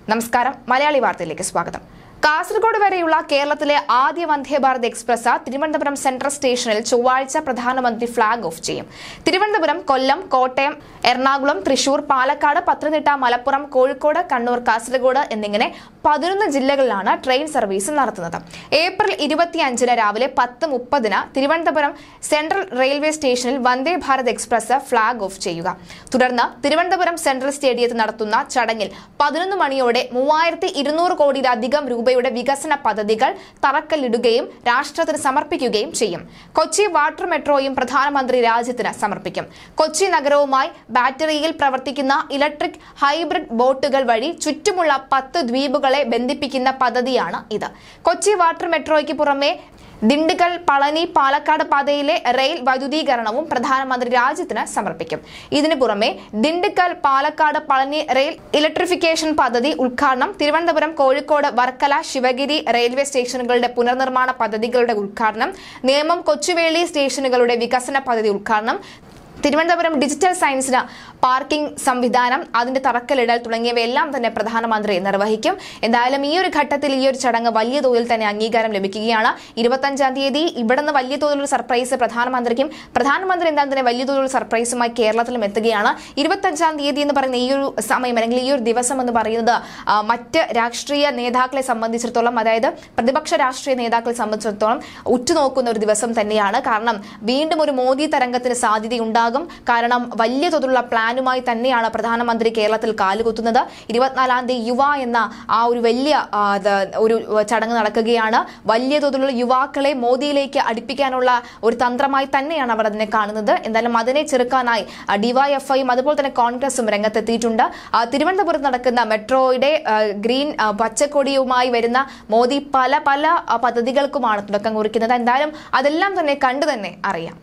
നമസ്കാരം മലയാളി വാർത്തയിലേക്ക് സ്വാഗതം കാസർഗോഡ് വരെയുള്ള കേരളത്തിലെ ആദ്യ വന്ദേ ഭാരത് എക്സ്പ്രസ് തിരുവനന്തപുരം സെൻട്രൽ സ്റ്റേഷനിൽ ചൊവ്വാഴ്ച പ്രധാനമന്ത്രി ഫ്ളാഗ് ഓഫ് ചെയ്യും തിരുവനന്തപുരം കൊല്ലം കോട്ടയം എറണാകുളം തൃശൂർ പാലക്കാട് പത്തനംതിട്ട മലപ്പുറം കോഴിക്കോട് കണ്ണൂർ കാസർഗോഡ് എന്നിങ്ങനെ പതിനൊന്ന് ജില്ലകളിലാണ് ട്രെയിൻ സർവീസ് നടത്തുന്നത് ഏപ്രിൽ ഇരുപത്തിയഞ്ചിന് രാവിലെ പത്ത് മുപ്പതിന് തിരുവനന്തപുരം സെൻട്രൽ റെയിൽവേ സ്റ്റേഷനിൽ Vande Bharat Express flag off ചെയ്യുക തുടർന്ന് തിരുവനന്തപുരം സെൻട്രൽ സ്റ്റേഡിയത്തിൽ നടത്തുന്ന ചടങ്ങിൽ പതിനൊന്ന് മണിയോടെ മൂവായിരത്തി ഇരുന്നൂറ് കോടിയിലധികം രൂപയുടെ വികസന പദ്ധതികൾ തറക്കല്ലിടുകയും രാഷ്ട്രത്തിന് സമർപ്പിക്കുകയും ചെയ്യും കൊച്ചി വാട്ടർ മെട്രോയും പ്രധാനമന്ത്രി രാജ്യത്തിന് സമർപ്പിക്കും കൊച്ചി നഗരവുമായി ബാറ്ററിയിൽ പ്രവർത്തിക്കുന്ന ഇലക്ട്രിക് ഹൈബ്രിഡ് ബോട്ടുകൾ വഴി ചുറ്റുമുള്ള പത്ത് ദ്വീപുകളെ ബന്ധിപ്പിക്കുന്ന പദ്ധതിയാണ് ഇത് കൊച്ചി വാട്ടർ മെട്രോയ്ക്ക് പുറമെ ദിണ്ടുകൽ പളനി പാലക്കാട് പാതയിലെ റെയിൽ വൈദ്യുതീകരണവും പ്രധാനമന്ത്രി രാജ്യത്തിന് സമർപ്പിക്കും ഇതിനു പുറമെ ദിണ്ടുക്കൽ പാലക്കാട് പളനി റെയിൽ ഇലക്ട്രിഫിക്കേഷൻ പദ്ധതി ഉദ്ഘാടനം തിരുവനന്തപുരം കോഴിക്കോട് വർക്കല ശിവഗിരി റെയിൽവേ സ്റ്റേഷനുകളുടെ പുനർനിർമ്മാണ പദ്ധതികളുടെ ഉദ്ഘാടനം നേമം കൊച്ചുവേളി സ്റ്റേഷനുകളുടെ വികസന പദ്ധതി ഉദ്ഘാടനം തിരുവനന്തപുരം ഡിജിറ്റൽ സയൻസിന് പാർക്കിംഗ് സംവിധാനം അതിന്റെ തറക്കല്ലിടൽ തുടങ്ങിയവയെല്ലാം തന്നെ പ്രധാനമന്ത്രി നിർവഹിക്കും എന്തായാലും ഈ ഒരു ഘട്ടത്തിൽ ഈ ഒരു ചടങ്ങ് വലിയ തോതിൽ തന്നെ അംഗീകാരം ലഭിക്കുകയാണ് ഇരുപത്തഞ്ചാം തീയതി ഇവിടെ നിന്ന് വലിയ തോതിലുള്ള സർപ്രൈസ് പ്രധാനമന്ത്രിക്കും പ്രധാനമന്ത്രി എന്താ തന്നെ വലിയ തോതിലുള്ള സർപ്രൈസുമായി കേരളത്തിലും എത്തുകയാണ് ഇരുപത്തഞ്ചാം തീയതി എന്ന് പറയുന്ന ഈ ഒരു സമയം അല്ലെങ്കിൽ ഈ ഒരു ദിവസം എന്ന് പറയുന്നത് ആ, മറ്റ് രാഷ്ട്രീയ നേതാക്കളെ സംബന്ധിച്ചിടത്തോളം അതായത് പ്രതിപക്ഷ രാഷ്ട്രീയ നേതാക്കളെ സംബന്ധിച്ചിടത്തോളം ഉറ്റുനോക്കുന്ന ഒരു ദിവസം തന്നെയാണ് കാരണം വീണ്ടും ഒരു മോദി തരംഗത്തിന് സാധ്യതയുണ്ടാകും കാരണം വലിയ തോതിലുള്ള പ്ലാനുമായി തന്നെയാണ് പ്രധാനമന്ത്രി കേരളത്തിൽ കാലുകുത്തുന്നത് ഇരുപത്തിനാലാം തീയതി യുവ എന്ന ആ ഒരു വലിയ ആ, ഇത് ഒരു ചടങ്ങ് നടക്കുകയാണ് വലിയ തോതിലുള്ള യുവാക്കളെ മോദിയിലേക്ക് അടുപ്പിക്കാനുള്ള ഒരു തന്ത്രമായി തന്നെയാണ് അവർ അതിനെ കാണുന്നത് എന്തായാലും അതിനെ ചെറുക്കാനായി ഡിവൈഎഫ്ഐയും അതുപോലെ തന്നെ കോൺഗ്രസും രംഗത്തെത്തിയിട്ടുണ്ട് ആ, തിരുവനന്തപുരത്ത് നടക്കുന്ന മെട്രോയുടെ ആ, ഗ്രീൻ ആ, പച്ചക്കൊടിയുമായി വരുന്ന മോദി പല പല ആ, പദ്ധതികൾക്കുമാണ് തുടക്കം കുറിക്കുന്നത് എന്തായാലും അതെല്ലാം തന്നെ കണ്ടു തന്നെ അറിയാം